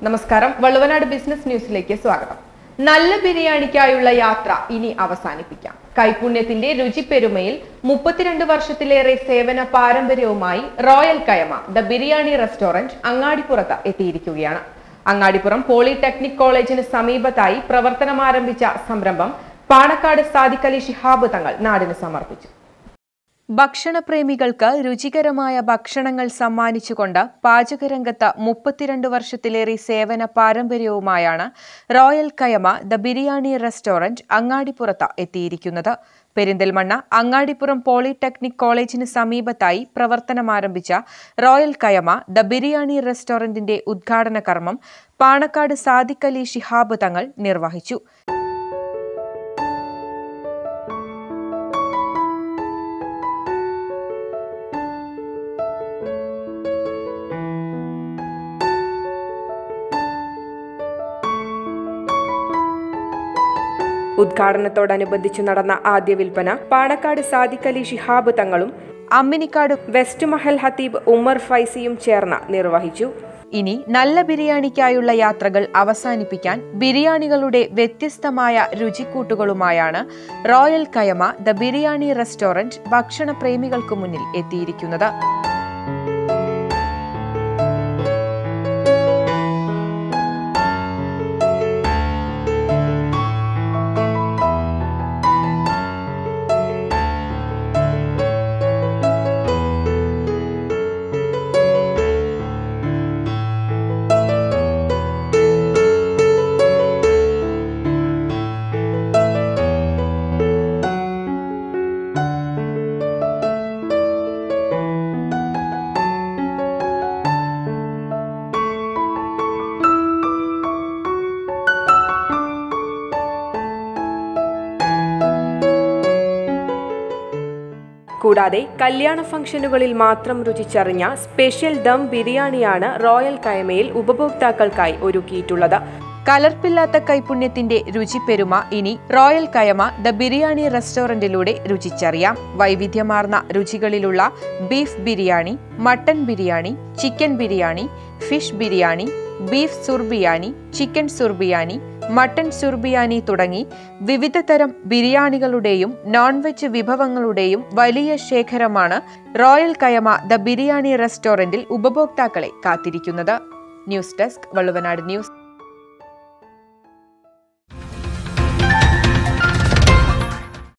നമസ്കാരം വള്ളുവനാട് ബിസിനസ് ന്യൂസിലേക്ക് സ്വാഗതം നല്ല ബിരിയാണിക്കായുള്ള യാത്ര ഇനി അവസാനിപ്പിക്കാം കൈപുണ്യത്തിന്റെ രുചിപ്പെരുമയിൽ മുപ്പത്തിരണ്ട് വർഷത്തിലേറെ സേവന പാരമ്പര്യവുമായി royal Kayama the biryani restaurant അങ്ങാടിപ്പുറത്ത് എത്തിയിരിക്കുകയാണ് അങ്ങാടിപ്പുറം പോളിടെക്നിക് കോളേജിന് സമീപത്തായി പ്രവർത്തനം ആരംഭിച്ച സംരംഭം പാണക്കാട് സാദിഖലി ശിഹാബ് തങ്ങൾ നാടിന് സമർപ്പിച്ചു ഭക്ഷണപ്രേമികൾക്ക് രുചികരമായ ഭക്ഷണങ്ങൾ സമ്മാനിച്ചുകൊണ്ട് പാചകരംഗത്ത് മുപ്പത്തിരണ്ട് വർഷത്തിലേറെ സേവന പാരമ്പര്യവുമായാണ് royal Kayama the biryani restaurant അങ്ങാടിപ്പുറത്ത് എത്തിയിരിക്കുന്നത് പെരിന്തൽമണ്ണ അങ്ങാടിപ്പുറം പോളിടെക്നിക് കോളേജിന് സമീപത്തായി പ്രവർത്തനമാരംഭിച്ച റോയൽ കയമ ദ ബിരിയാണി റെസ്റ്റോറന്റിന്റെ ഉദ്ഘാടന കർമ്മം പാണക്കാട് സാദിഖലി ശിഹാബ് തങ്ങൾ നിർവഹിച്ചു ഉദ്ഘാടനത്തോടനുബന്ധിച്ചു നടന്ന ആദ്യ വിൽപ്പന പാണക്കാട് സാദിഖലി ശിഹാബ് തങ്ങളും അമ്മിനിക്കാട് വെസ്റ്റ് മഹൽ ഹത്തീബ് ഉമ്മർ ഫൈസിയും ചേർന്ന് നിർവഹിച്ചു ഇനി നല്ല ബിരിയാണിക്കായുള്ള യാത്രകൾ അവസാനിപ്പിക്കാൻ ബിരിയാണികളുടെ വ്യത്യസ്തമായ രുചിക്കൂട്ടുകളുമായാണ് royal Kayama the biryani restaurant ഭക്ഷണപ്രേമികൾക്കു മുന്നിൽ എത്തിയിരിക്കുന്നത് കൂടാതെ കല്യാണ ഫംഗ്ഷനുകളിൽ മാത്രം രുചിച്ചറിഞ്ഞ സ്പെഷ്യൽ ദം ബിരിയാണിയാണ് റോയൽ കയമയിൽ ഉപഭോക്താക്കൾക്കായി ഒരുക്കിയിട്ടുള്ളത് കലർപ്പില്ലാത്ത കൈപുണ്യത്തിന്റെ രുചിപ്പെരുമ ഇനി റോയൽ കയമ ദ ബിരിയാണി റെസ്റ്റോറന്റിലൂടെ രുചിച്ചറിയാം വൈവിധ്യമാർന്ന രുചികളിലുള്ള beef biryani mutton biryani chicken biryani fish biryani beef surbiyani chicken surbiyani mutton surbiyani തുടങ്ങി വിവിധ തരം ബിരിയാണികളുടെയും നോൺ വെജ് വിഭവങ്ങളുടെയും വലിയ ശേഖരമാണ് റോയൽ കയമ ദ ബിരിയാണി റെസ്റ്റോറന്റിൽ ഉപഭോക്താക്കളെ കാത്തിരിക്കുന്നത് ന്യൂസ് ഡെസ്ക് വള്ളുവനാട് ന്യൂസ്